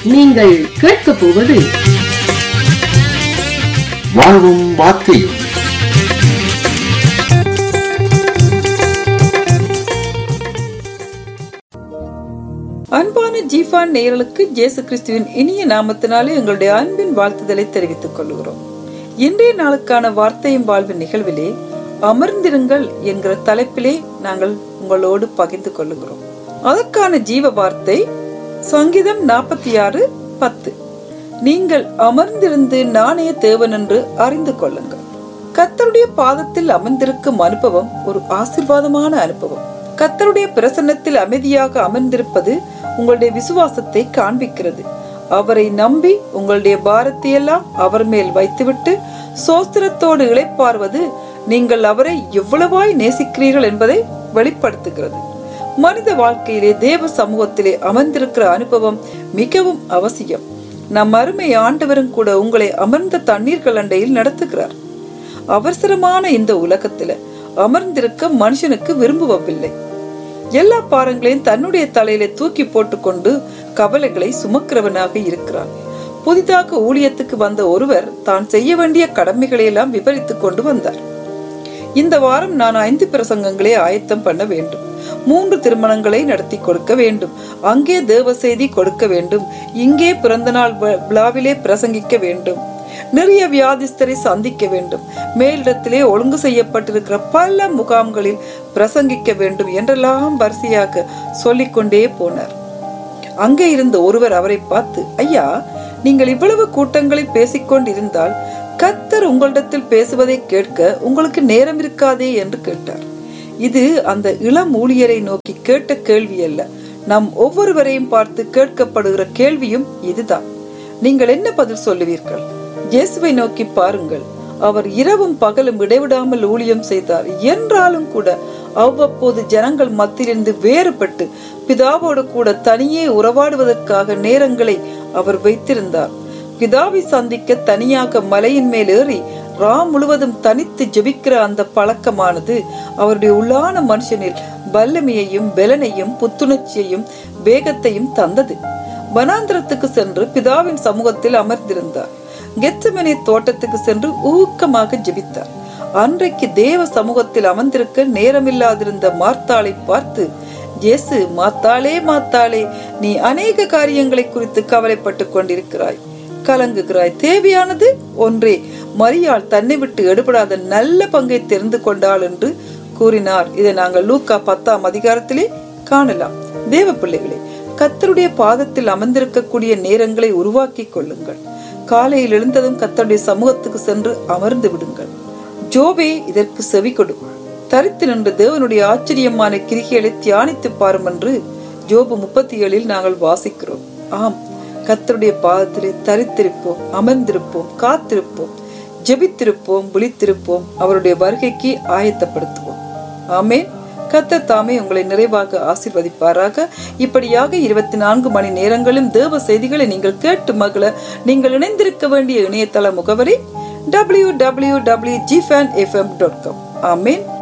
நீங்கள் கேட்கப் போவது வாழ்வும் வார்த்தையும் அன்பான ஜீஃபான் நேயர்களுக்கு இயேசு கிறிஸ்துவின் இனிய நாமத்தினாலே எங்களுடைய அன்பின் வாழ்த்துதலை தெரிவித்துக் கொள்கிறோம் இன்றைய நாளுக்கான வார்த்தையும் வாழ்வின் நிகழ்விலே அமர்ந்திருங்கள் என்கிற தலைப்பிலே நாங்கள் உங்களோடு பகிர்ந்து கொள்ளுகிறோம் அதற்கான ஜீவ வார்த்தை சங்கீதம் நாற்பத்தி ஆறு பத்து நீங்கள் அமர்ந்திருந்து நாணய தேவன் என்று அறிந்து கொள்ளுங்கள் கத்தருடைய பாதத்தில் அமர்ந்திருக்கும் அனுபவம் ஒரு ஆசிர்வாதமான அனுபவம் கத்தருடைய பிரசன்னத்தில் அமைதியாக அமர்ந்திருப்பது உங்களுடைய விசுவாசத்தை காண்பிக்கிறது அவரை நம்பி உங்களுடைய பாரத்தை எல்லாம் அவர் மேல் வைத்துவிட்டு சோஸ்திரத்தோடு இளைப்பார்வது நீங்கள் அவரை எவ்வளவாய் நேசிக்கிறீர்கள் என்பதை வெளிப்படுத்துகிறது மனித வாழ்க்கையிலே தேவ சமூகத்திலே அமர்ந்திருக்கிற அனுபவம் மிகவும் அவசியம் நம் அருமை ஆண்டவரும் கூட உங்களை அமர்ந்த தண்ணீர்கள் அண்டையில் நடத்துகிறார் அவசரமான இந்த உலகத்துல அமர்ந்திருக்க மனுஷனுக்கு விரும்புவதில்லை எல்லா பாரங்களையும் தன்னுடைய தலையில தூக்கி போட்டுக்கொண்டு கவலைகளை சுமக்கிறவனாக இருக்கிறான் புதிதாக ஊழியத்துக்கு வந்த ஒருவர் தான் செய்ய வேண்டிய கடமைகளை எல்லாம் விவரித்துக் கொண்டு வந்தார் இந்த வாரம் நான் ஐந்து பிரசங்கங்களை ஆயத்தம் பண்ண வேண்டும் மூன்று திருமணங்களை நடத்தி கொடுக்க வேண்டும் அங்கே தேவ செய்தி கொடுக்க வேண்டும் இங்கே பிறந்த நாள் விழாவிலே பிரசங்கிக்க வேண்டும் நிறைய வியாதிஸ்தரை சந்திக்க வேண்டும் மேலிடத்திலே ஒழுங்கு செய்யப்பட்டிருக்கிற பல முகாம்களில் பிரசங்கிக்க வேண்டும் என்றெல்லாம் வரிசையாக சொல்லிக்கொண்டே போனார் அங்கே இருந்த ஒருவர் அவரை பார்த்து ஐயா நீங்கள் இவ்வளவு கூட்டங்களில் பேசிக்கொண்டிருந்தால் கத்தர் உங்களிடத்தில் பேசுவதை கேட்க உங்களுக்கு நேரம் இருக்காதே என்று கேட்டார் இது அந்த இளம் ஊழியரை நோக்கி கேட்ட கேள்வி அல்ல நம் ஒவ்வொருவரையும் பார்த்து கேட்கப்படுகிற கேள்வியும் இதுதான் நீங்கள் என்ன பதில் சொல்லுவீர்கள் இயேசுவை நோக்கி பாருங்கள் அவர் இரவும் பகலும் இடைவிடாமல் ஊழியம் செய்தார் என்றாலும் கூட அவ்வப்போது ஜனங்கள் மத்தியிலிருந்து வேறுபட்டு பிதாவோடு கூட தனியே உறவாடுவதற்காக நேரங்களை அவர் வைத்திருந்தார் பிதாவை சந்திக்க தனியாக மலையின் மேல் ஏறி ரா முழுவதும் தனித்து ஜெபிக்கிற அந்த பழக்கமானது அவருடைய உள்ளான மனுஷனில் வல்லமையையும் பலனையும் புத்துணர்ச்சியையும் வேகத்தையும் தந்தது வனாந்திரத்துக்கு சென்று பிதாவின் சமூகத்தில் அமர்ந்திருந்தார் கெத்தமனை தோட்டத்துக்கு சென்று ஊக்கமாக ஜெபித்தார் அன்றைக்கு தேவ சமூகத்தில் அமர்ந்திருக்க நேரமில்லாதிருந்த மார்த்தாளை பார்த்து இயேசு மாத்தாளே மாத்தாளே நீ அநேக காரியங்களை குறித்து கவலைப்பட்டு கொண்டிருக்கிறாய் கலங்குகிறாய் தேவையானது ஒன்றே மரியாள் தன்னை விட்டு எடுபடாத நல்ல பங்கை தெரிந்து கொண்டாள் என்று கூறினார் இதை நாங்கள் லூக்கா பத்தாம் அதிகாரத்திலே காணலாம் தேவ பிள்ளைகளே கத்தருடைய பாதத்தில் அமர்ந்திருக்கக்கூடிய நேரங்களை உருவாக்கி கொள்ளுங்கள் காலையில் எழுந்ததும் கத்தருடைய சமூகத்துக்கு சென்று அமர்ந்து விடுங்கள் ஜோபே இதற்கு செவி கொடு தரித்து நின்று தேவனுடைய ஆச்சரியமான கிரிகைகளை தியானித்து பாரும் என்று ஜோபு முப்பத்தி ஏழில் நாங்கள் வாசிக்கிறோம் ஆம் கத்தருடைய பாதத்திலே தரித்திருப்போம் அமர்ந்திருப்போம் காத்திருப்போம் ஜெபித்திருப்போம் விழித்திருப்போம் அவருடைய வருகைக்கு ஆயத்தப்படுத்துவோம் ஆமேன் கத்தர் தாமே உங்களை நிறைவாக ஆசிர்வதிப்பாராக இப்படியாக இருபத்தி நான்கு மணி நேரங்களும் தேவ செய்திகளை நீங்கள் கேட்டு மகள நீங்கள் இணைந்திருக்க வேண்டிய இணையதள முகவரி W W W G fan FM dot com ஆமேன்